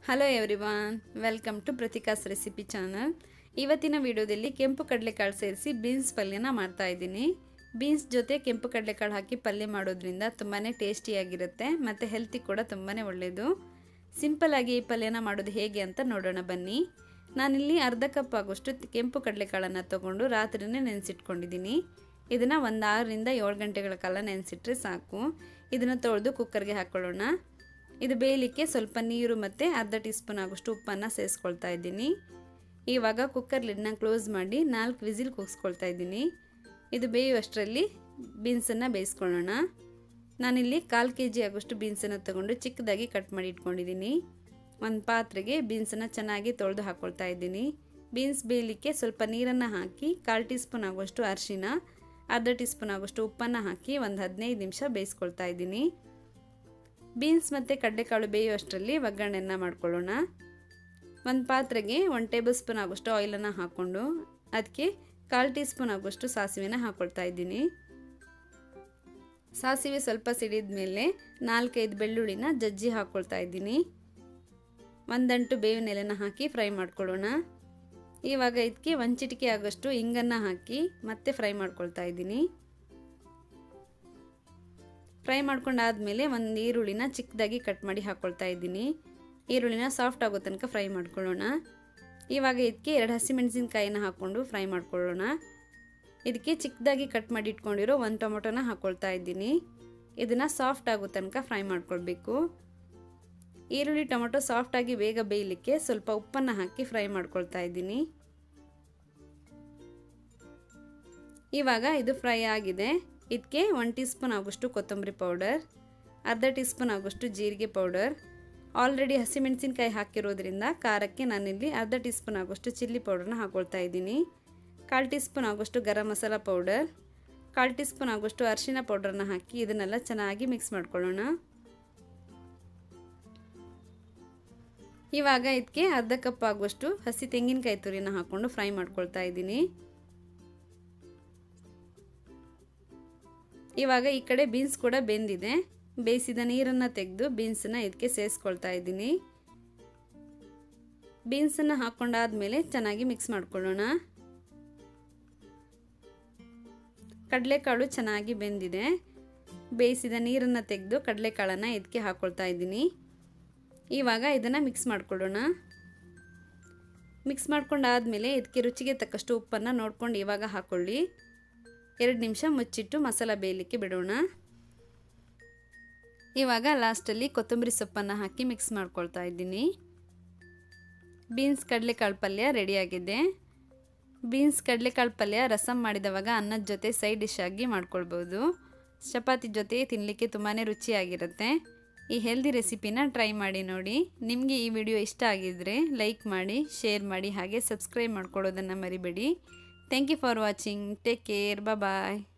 hello everyone welcome to Prathika's recipe channel ಇವತ್ತಿನ ವಿಡಿಯೋದಲ್ಲಿ ಕೆಂಪು ಕಡಲೆಕಾಳು ಸೇರಿಸಿ ಬೀನ್ಸ್ ಪಲ್ಯನ ಮಾಡ್ತಾ ಇದ್ದೀನಿ ಬೀನ್ಸ್ ಜೊತೆ ಕೆಂಪು ಕಡಲೆಕಾಳು ಹಾಕಿ ಪಲ್ಯ ಮಾಡೋದ್ರಿಂದ ತುಂಬಾ ಟೇಸ್ಟಿಯಾಗಿರುತ್ತೆ ಮತ್ತು ಹೆಲ್ತಿ ಕೂಡ ತುಂಬಾ ಒಳ್ಳೆಯದು ಸಿಂಪಲ್ಲಾಗಿ ಈ ಪಲ್ಯನ ಮಾಡೋದು ಹೇಗೆ ಅಂತ ನೋಡೋಣ ಬನ್ನಿ ನಾನಿಲ್ಲಿ ಅರ್ಧ ಕಪ್ ಆಗೋಷ್ಟು ಕೆಂಪು ಕಡಲೆಕಾಳನ್ನು ತೊಗೊಂಡು ರಾತ್ರಿನೇ ನೆನೆಸಿಟ್ಕೊಂಡಿದ್ದೀನಿ ಇದನ್ನು ಒಂದು ಆರರಿಂದ ಏಳು ಗಂಟೆಗಳ ಕಾಲ ನೆನೆಸಿಟ್ರೆ ಸಾಕು ಇದನ್ನು ತೊಳೆದು ಕುಕ್ಕರ್ಗೆ ಹಾಕ್ಕೊಳ್ಳೋಣ ಇದು ಬೇಯಲಿಕ್ಕೆ ಸ್ವಲ್ಪ ನೀರು ಮತ್ತು ಅರ್ಧ ಟೀ ಸ್ಪೂನ್ ಆಗೋಷ್ಟು ಉಪ್ಪನ್ನು ಸೇರಿಸ್ಕೊಳ್ತಾ ಇದ್ದೀನಿ ಇವಾಗ ಕುಕ್ಕರ್ ಲಿಡ್ನ ಕ್ಲೋಸ್ ಮಾಡಿ ನಾಲ್ಕು ವಿಸಿಲ್ ಕೂಗಿಸ್ಕೊಳ್ತಾ ಇದ್ದೀನಿ ಇದು ಬೇಯುವಷ್ಟರಲ್ಲಿ ಬೀನ್ಸನ್ನು ಬೇಯಿಸ್ಕೊಳ್ಳೋಣ ನಾನಿಲ್ಲಿ ಕಾಲು ಕೆ ಜಿ ಆಗೋಷ್ಟು ಬೀನ್ಸನ್ನು ತೊಗೊಂಡು ಚಿಕ್ಕದಾಗಿ ಕಟ್ ಮಾಡಿ ಇಟ್ಕೊಂಡಿದ್ದೀನಿ ಒಂದು ಪಾತ್ರೆಗೆ ಬೀನ್ಸನ್ನು ಚೆನ್ನಾಗಿ ತೊಳೆದು ಹಾಕ್ಕೊಳ್ತಾ ಇದ್ದೀನಿ ಬೀನ್ಸ್ ಬೇಯಲಿಕ್ಕೆ ಸ್ವಲ್ಪ ನೀರನ್ನು ಹಾಕಿ ಕಾಲು ಟೀ ಸ್ಪೂನ್ ಆಗೋಷ್ಟು ಅರಿಶಿನ ಅರ್ಧ ಟೀ ಸ್ಪೂನ್ ಆಗೋಷ್ಟು ಉಪ್ಪನ್ನು ಹಾಕಿ ಒಂದು ಹದಿನೈದು ನಿಮಿಷ ಬೇಯಿಸ್ಕೊಳ್ತಾ ಇದ್ದೀನಿ ಬೀನ್ಸ್ ಮತ್ತು ಕಡಲೆಕಾಳು ಬೇಯುವಷ್ಟರಲ್ಲಿ ಒಗ್ಗರಣೆಯನ್ನು ಮಾಡ್ಕೊಳ್ಳೋಣ ಒಂದು ಪಾತ್ರೆಗೆ ಒಂದು ಟೇಬಲ್ ಸ್ಪೂನ್ ಆಗೋಷ್ಟು ಆಯಿಲನ್ನು ಹಾಕ್ಕೊಂಡು ಅದಕ್ಕೆ ಕಾಲು ಟೀ ಸ್ಪೂನ್ ಆಗೋಷ್ಟು ಸಾಸಿವೆನ ಹಾಕ್ಕೊಳ್ತಾ ಇದ್ದೀನಿ ಸಾಸಿವೆ ಸ್ವಲ್ಪ ಸಿಡಿದ ಮೇಲೆ ನಾಲ್ಕೈದು ಬೆಳ್ಳುಳ್ಳಿನ ಜಜ್ಜಿ ಹಾಕ್ಕೊಳ್ತಾ ಇದ್ದೀನಿ ಒಂದಂಟು ಬೇವಿನ ಎಲೆನ ಹಾಕಿ ಫ್ರೈ ಮಾಡ್ಕೊಳ್ಳೋಣ ಇವಾಗ ಇದಕ್ಕೆ ಒಂದು ಚಿಟಿಕೆ ಆಗೋಷ್ಟು ಹಿಂಗನ್ನು ಹಾಕಿ ಮತ್ತೆ ಫ್ರೈ ಮಾಡ್ಕೊಳ್ತಾ ಇದ್ದೀನಿ ಫ್ರೈ ಮಾಡ್ಕೊಂಡಾದಮೇಲೆ ಒಂದು ಈರುಳ್ಳಿನ ಚಿಕ್ಕದಾಗಿ ಕಟ್ ಮಾಡಿ ಹಾಕ್ಕೊಳ್ತಾ ಇದ್ದೀನಿ ಈರುಳ್ಳಿನ ಸಾಫ್ಟ್ ಆಗೋ ತನಕ ಫ್ರೈ ಮಾಡ್ಕೊಳ್ಳೋಣ ಇವಾಗ ಇದಕ್ಕೆ ಎರಡು ಹಸಿಮೆಣಸಿನ್ಕಾಯಿನ ಹಾಕ್ಕೊಂಡು ಫ್ರೈ ಮಾಡ್ಕೊಳ್ಳೋಣ ಇದಕ್ಕೆ ಚಿಕ್ಕದಾಗಿ ಕಟ್ ಮಾಡಿ ಇಟ್ಕೊಂಡಿರೋ ಒಂದು ಟೊಮೊಟೊನ ಹಾಕ್ಕೊಳ್ತಾ ಇದ್ದೀನಿ ಇದನ್ನು ಸಾಫ್ಟ್ ಆಗೋ ತನಕ ಫ್ರೈ ಮಾಡ್ಕೊಳ್ಬೇಕು ಈರುಳ್ಳಿ ಟೊಮೊಟೊ ಸಾಫ್ಟಾಗಿ ಬೇಗ ಬೇಯಲಿಕ್ಕೆ ಸ್ವಲ್ಪ ಉಪ್ಪನ್ನು ಹಾಕಿ ಫ್ರೈ ಮಾಡ್ಕೊಳ್ತಾ ಇದ್ದೀನಿ ಇವಾಗ ಇದು ಫ್ರೈ ಆಗಿದೆ ಇದಕ್ಕೆ ಒನ್ ಟೀ ಸ್ಪೂನ್ ಆಗೋಷ್ಟು ಕೊತ್ತಂಬರಿ ಪೌಡರ್ ಅರ್ಧ ಟೀ ಸ್ಪೂನ್ ಆಗೋಷ್ಟು ಜೀರಿಗೆ ಪೌಡರ್ ಆಲ್ರೆಡಿ ಹಸಿಮೆಣಸಿನ್ಕಾಯಿ ಹಾಕಿರೋದ್ರಿಂದ ಖಾರಕ್ಕೆ ನಾನಿಲ್ಲಿ ಅರ್ಧ ಟೀ ಸ್ಪೂನ್ ಆಗೋಷ್ಟು ಚಿಲ್ಲಿ ಪೌಡರ್ನ ಹಾಕ್ಕೊಳ್ತಾ ಇದ್ದೀನಿ ಕಾಲು ಟೀ ಸ್ಪೂನ್ ಆಗೋಷ್ಟು ಗರಂ ಮಸಾಲ ಪೌಡರ್ ಕಾಲು ಟೀ ಸ್ಪೂನ್ ಆಗೋಷ್ಟು ಅರಿಶಿನ ಪೌಡರ್ನ ಹಾಕಿ ಇದನ್ನೆಲ್ಲ ಚೆನ್ನಾಗಿ ಮಿಕ್ಸ್ ಮಾಡ್ಕೊಳ್ಳೋಣ ಇವಾಗ ಇದಕ್ಕೆ ಅರ್ಧ ಕಪ್ ಆಗುವಷ್ಟು ಹಸಿ ತೆಂಗಿನಕಾಯಿ ತುರಿನ ಹಾಕ್ಕೊಂಡು ಫ್ರೈ ಮಾಡ್ಕೊಳ್ತಾ ಇದ್ದೀನಿ ಇವಾಗ ಈ ಕಡೆ ಬೀನ್ಸ್ ಕೂಡ ಬೆಂದಿದೆ ಬೇಯಿಸಿದ ನೀರನ್ನು ತೆಗೆದು ಬೀನ್ಸನ್ನು ಇದಕ್ಕೆ ಸೇರಿಸ್ಕೊಳ್ತಾ ಇದ್ದೀನಿ ಬೀನ್ಸನ್ನು ಹಾಕ್ಕೊಂಡಾದ್ಮೇಲೆ ಚೆನ್ನಾಗಿ ಮಿಕ್ಸ್ ಮಾಡ್ಕೊಳ್ಳೋಣ ಕಡಲೆಕಾಳು ಚೆನ್ನಾಗಿ ಬೆಂದಿದೆ ಬೇಯಿಸಿದ ನೀರನ್ನು ತೆಗೆದು ಕಡಲೆಕಾಳನ್ನು ಇದಕ್ಕೆ ಹಾಕ್ಕೊಳ್ತಾ ಇದ್ದೀನಿ ಇವಾಗ ಇದನ್ನು ಮಿಕ್ಸ್ ಮಾಡ್ಕೊಳ್ಳೋಣ ಮಿಕ್ಸ್ ಮಾಡ್ಕೊಂಡಾದಮೇಲೆ ಇದಕ್ಕೆ ರುಚಿಗೆ ತಕ್ಕಷ್ಟು ಉಪ್ಪನ್ನು ನೋಡ್ಕೊಂಡು ಇವಾಗ ಹಾಕ್ಕೊಳ್ಳಿ ಎರಡು ನಿಮಿಷ ಮುಚ್ಚಿಟ್ಟು ಮಸಾಲ ಬೇಯಲಿಕ್ಕೆ ಬಿಡೋಣ ಇವಾಗ ಲಾಸ್ಟಲ್ಲಿ ಕೊತ್ತಂಬರಿ ಸೊಪ್ಪನ್ನು ಹಾಕಿ ಮಿಕ್ಸ್ ಮಾಡ್ಕೊಳ್ತಾ ಇದ್ದೀನಿ ಬೀನ್ಸ್ ಕಡಲೆಕಾಳು ಪಲ್ಯ ರೆಡಿಯಾಗಿದೆ ಬೀನ್ಸ್ ಕಡಲೆಕಾಳು ಪಲ್ಯ ರಸಮ್ ಮಾಡಿದವಾಗ ಅನ್ನದ ಜೊತೆ ಸೈಡ್ ಡಿಶ್ ಆಗಿ ಮಾಡ್ಕೊಳ್ಬೋದು ಚಪಾತಿ ಜೊತೆ ತಿನ್ನಲಿಕ್ಕೆ ತುಂಬಾ ರುಚಿಯಾಗಿರುತ್ತೆ ಈ ಹೆಲ್ದಿ ರೆಸಿಪಿನ ಟ್ರೈ ಮಾಡಿ ನೋಡಿ ನಿಮಗೆ ಈ ವಿಡಿಯೋ ಇಷ್ಟ ಆಗಿದ್ದರೆ ಲೈಕ್ ಮಾಡಿ ಶೇರ್ ಮಾಡಿ ಹಾಗೆ ಸಬ್ಸ್ಕ್ರೈಬ್ ಮಾಡ್ಕೊಳ್ಳೋದನ್ನು ಮರಿಬೇಡಿ thank you for watching take care bye